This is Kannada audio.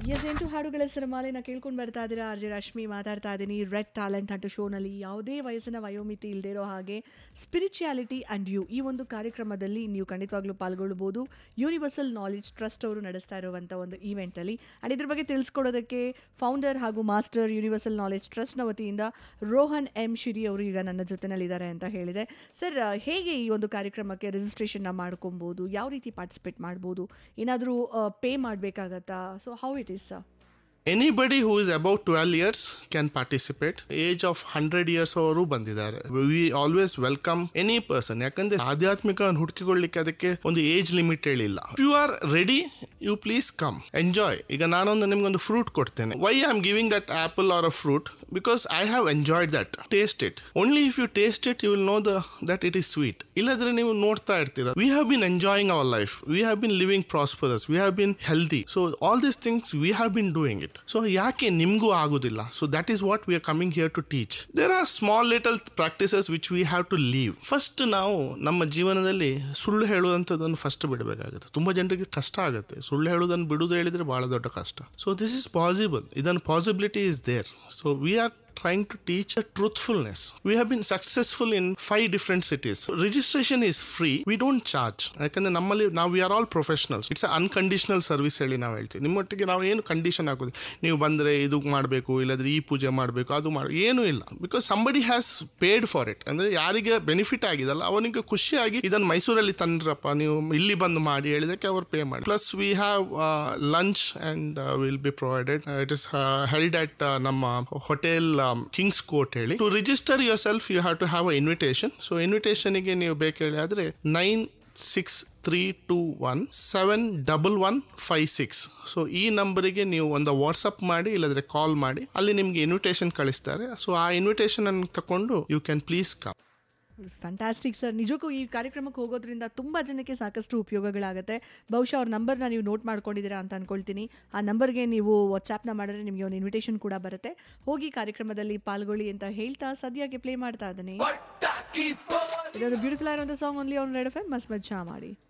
ಎಸ್ ಎಂಟು ಹಾಡುಗಳ ಸರಮಾಲೆನ ಕೇಳ್ಕೊಂಡು ಬರ್ತಾ ಇದ್ದೀರಾ ಆರ್ ಜೆ ರಶ್ಮಿ ಮಾತಾಡ್ತಾ ಇದ್ದೀನಿ ರೆಡ್ ಟ್ಯಾಲೆಂಟ್ ಅಂಟು ಶೋನಲ್ಲಿ ಯಾವುದೇ ವಯಸ್ಸಿನ ವಯೋಮಿತಿ ಇಲ್ಲದೆ ಇರೋ ಹಾಗೆ ಸ್ಪಿರಿಚುಯಾಲಿಟಿ ಆ್ಯಂಡ್ ಯು ಈ ಒಂದು ಕಾರ್ಯಕ್ರಮದಲ್ಲಿ ನೀವು ಖಂಡಿತವಾಗ್ಲೂ ಪಾಲ್ಗೊಳ್ಬೋದು ಯೂನಿವರ್ಸಲ್ ನಾಲೆಜ್ ಟ್ರಸ್ಟ್ ಅವರು ನಡೆಸ್ತಾ ಇರುವಂಥ ಒಂದು ಈವೆಂಟಲ್ಲಿ ಆ್ಯಂಡ್ ಇದ್ರ ಬಗ್ಗೆ ತಿಳಿಸ್ಕೊಡೋದಕ್ಕೆ ಫೌಂಡರ್ ಹಾಗೂ ಮಾಸ್ಟರ್ ಯೂನಿವರ್ಸಲ್ ನಾಲೆಜ್ ಟ್ರಸ್ಟ್ನ ವತಿಯಿಂದ ರೋಹನ್ ಎಂ ಶಿರಿ ಅವರು ಈಗ ನನ್ನ ಜೊತೆನಲ್ಲಿದ್ದಾರೆ ಅಂತ ಹೇಳಿದೆ ಸರ್ ಹೇಗೆ ಈ ಒಂದು ಕಾರ್ಯಕ್ರಮಕ್ಕೆ ರಿಜಿಸ್ಟ್ರೇಷನ್ನ ಮಾಡ್ಕೊಬೋದು ಯಾವ ರೀತಿ ಪಾರ್ಟಿಸಿಪೇಟ್ ಮಾಡ್ಬೋದು ಏನಾದರೂ ಪೇ ಮಾಡಬೇಕಾಗತ್ತಾ so how it is sir anybody who is about twelve years can participate age of hundred years ಅವರು ಬಂದಿದ್ದಾರೆ we always welcome any person ಯಾಕಂದ್ರೆ ಆಧ್ಯಾತ್ಮಿಕ ಹುಡುಕಿಕೊಳ್ಳಿಕ್ಕೆ ಅದಕ್ಕೆ ಒಂದು ಏಜ್ ಲಿಮಿಟ್ ಹೇಳಿಲ್ಲ you are ready you please come enjoy ಈಗ ನಾನೊಂದು ನಿಮ್ಗೊಂದು ಫ್ರೂಟ್ ಕೊಡ್ತೇನೆ why I am giving that apple or a fruit because I have enjoyed that taste it only if you taste it you will know the that it is sweet ಇಲ್ಲದ್ರೆ ನೀವು ನೋಡ್ತಾ ಇರ್ತೀರ we have been enjoying our life we have been living prosperous we have been healthy so all these things we have been doing it so ಯಾಕೆ ನಿಮಗೂ ಆಗೋದಿಲ್ಲ so that is what we are coming here to teach there are small little practices which we have to leave first ನಾವು ನಮ್ಮ ಜೀವನದಲ್ಲಿ ಸುಳ್ಳು ಹೇಳುವಂಥದ್ದನ್ನು ಫಸ್ಟ್ ಬಿಡಬೇಕಾಗುತ್ತೆ ತುಂಬಾ ಜನರಿಗೆ ಕಷ್ಟ ಆಗುತ್ತೆ ಸುಳ್ಳು ಹೇಳುವುದನ್ನು ಬಿಡುವುದು ಹೇಳಿದ್ರೆ ಬಹಳ ದೊಡ್ಡ ಕಷ್ಟ ಸೊ ದಿಸ್ ಇಸ್ ಪಾಸಿಬಲ್ ಇದನ್ನು possibility is there so we are trying to teach a truthfulness. We have been successful in five different cities. Registration is free. We don't charge. ಯಾಕಂದ್ರೆ ನಮ್ಮಲ್ಲಿ ನಾವು we are all professionals it's unconditional service ಹೇಳಿ ನಾವು ಹೇಳ್ತೀವಿ ನಿಮ್ಮೊಟ್ಟಿಗೆ ನಾವು ಏನು ಕಂಡೀಷನ್ ಹಾಕೋದು ನೀವು ಬಂದರೆ ಇದು ಮಾಡಬೇಕು ಇಲ್ಲದ್ರೆ ಈ ಪೂಜೆ ಮಾಡಬೇಕು ಅದು ಮಾಡಿ ಏನೂ ಇಲ್ಲ because somebody has paid for it ಅಂದ್ರೆ ಯಾರಿಗೆ ಬೆನಿಫಿಟ್ ಆಗಿದಲ್ಲ ಅವನಿಗೆ ಖುಷಿಯಾಗಿ ಇದನ್ನು ಮೈಸೂರಲ್ಲಿ ತಂದ್ರಪ್ಪ ನೀವು ಇಲ್ಲಿ ಬಂದು ಮಾಡಿ ಹೇಳಿದಕ್ಕೆ ಅವ್ರು ಪೇ ಮಾಡಿ plus we have lunch and will be provided it is held at ನಮ್ಮ ಹೋಟೆಲ್ ಕಿಂಗ್ಸ್ ಕೋರ್ಟ್ ಹೇಳಿ to register yourself you have to have a invitation so ಇನ್ವಿಟೇಷನ್ಗೆ ನೀವು ಬೇಕು ಹೇಳಿ ಆದರೆ nine six three two one seven double one five six so ಈ ನಂಬರಿಗೆ ನೀವು ಒಂದು ವಾಟ್ಸಪ್ ಮಾಡಿ ಇಲ್ಲದ್ರೆ ಕಾಲ್ ಮಾಡಿ ಅಲ್ಲಿ ನಿಮ್ಗೆ ಇನ್ವಿಟೇಷನ್ ಕಳಿಸ್ತಾರೆ ಸೊ ಆ ಇನ್ವಿಟೇಷನ್ ಅನ್ನು ತಗೊಂಡು you can please come fantastic sir ನಿಜಕ್ಕೂ ಈ ಕಾರ್ಯಕ್ರಮಕ್ಕೆ ಹೋಗೋದ್ರಿಂದ ತುಂಬ ಜನಕ್ಕೆ ಸಾಕಷ್ಟು ಉಪಯೋಗಗಳಾಗುತ್ತೆ ಬಹುಶಃ ಅವ್ರ ನಂಬರ್ನ ನೀವು ನೋಟ್ ಮಾಡ್ಕೊಂಡಿದ್ದೀರಾ ಅಂತ ಅನ್ಕೊಳ್ತೀನಿ ಆ ನಂಬರ್ಗೆ ನೀವು ವಾಟ್ಸ್ಆ್ಯಪ್ನ ಮಾಡಿದ್ರೆ ನಿಮಗೆ ಒಂದು ಇನ್ವಿಟೇಷನ್ ಕೂಡ ಬರುತ್ತೆ ಹೋಗಿ ಕಾರ್ಯಕ್ರಮದಲ್ಲಿ ಪಾಲ್ಗೊಳ್ಳಿ ಅಂತ ಹೇಳ್ತಾ ಸದ್ಯಕ್ಕೆ ಪ್ಲೇ ಮಾಡ್ತಾ ಇದ್ದೀನಿ ಇದೊಂದು ಬ್ಯೂಟಿಫುಲ್ ಆಗಿರುವಂಥ ಸಾಂಗ್ ಓನ್ಲಿ ಅವ್ನು ರೆಡ್ ಎಫ್ ಮಸ್ತ್ ಮಜ್ಜಾ ಮಾಡಿ